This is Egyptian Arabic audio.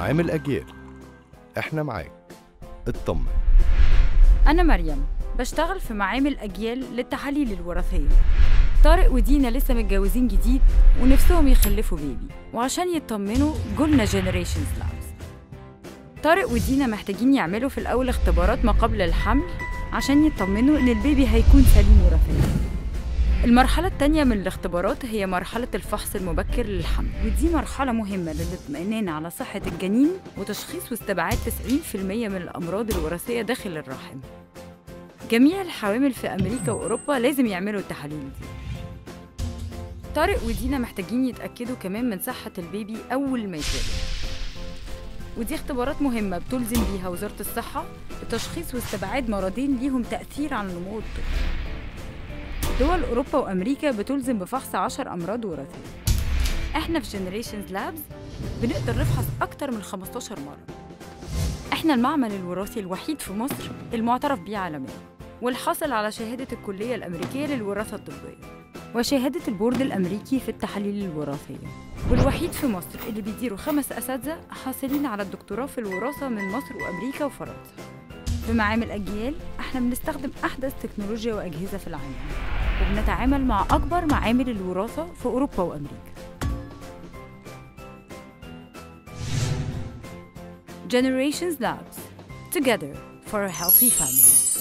معامل أجيال إحنا معاك اطمن أنا مريم بشتغل في معامل أجيال للتحاليل الوراثية طارق ودينا لسه متجوزين جديد ونفسهم يخلفوا بيبي وعشان يطمنوا جولنا جينيريشنز لابس طارق ودينا محتاجين يعملوا في الأول اختبارات ما قبل الحمل عشان يطمنوا إن البيبي هيكون سليم وراثيا المرحلة التانية من الاختبارات هي مرحلة الفحص المبكر للحمل ودي مرحلة مهمة للاطمئنان على صحة الجنين وتشخيص واستبعاد 90% من الأمراض الوراثية داخل الرحم جميع الحوامل في أمريكا وأوروبا لازم يعملوا التحاليل دي طارق ودينا محتاجين يتأكدوا كمان من صحة البيبي أول ما يتولد ودي اختبارات مهمة بتلزم بيها وزارة الصحة لتشخيص واستبعاد مرضين ليهم تأثير على نمو الطفل دول أوروبا وأمريكا بتلزم بفحص 10 أمراض وراثية إحنا في جنريشنز لابز بنقدر نفحص أكتر من 15 مرة إحنا المعمل الوراثي الوحيد في مصر المعترف بيه عالميا والحاصل على شهادة الكلية الأمريكية للوراثة الطبية وشهادة البورد الأمريكي في التحاليل الوراثية والوحيد في مصر اللي بيديروا خمس أساتذة حاصلين على الدكتوراه في الوراثة من مصر وأمريكا وفرنسا في معامل أجيال احنا بنستخدم أحدث تكنولوجيا وأجهزة في العالم وبنتعامل مع أكبر معامل الوراثة في أوروبا وأمريكا Generations Labs Together for a healthy family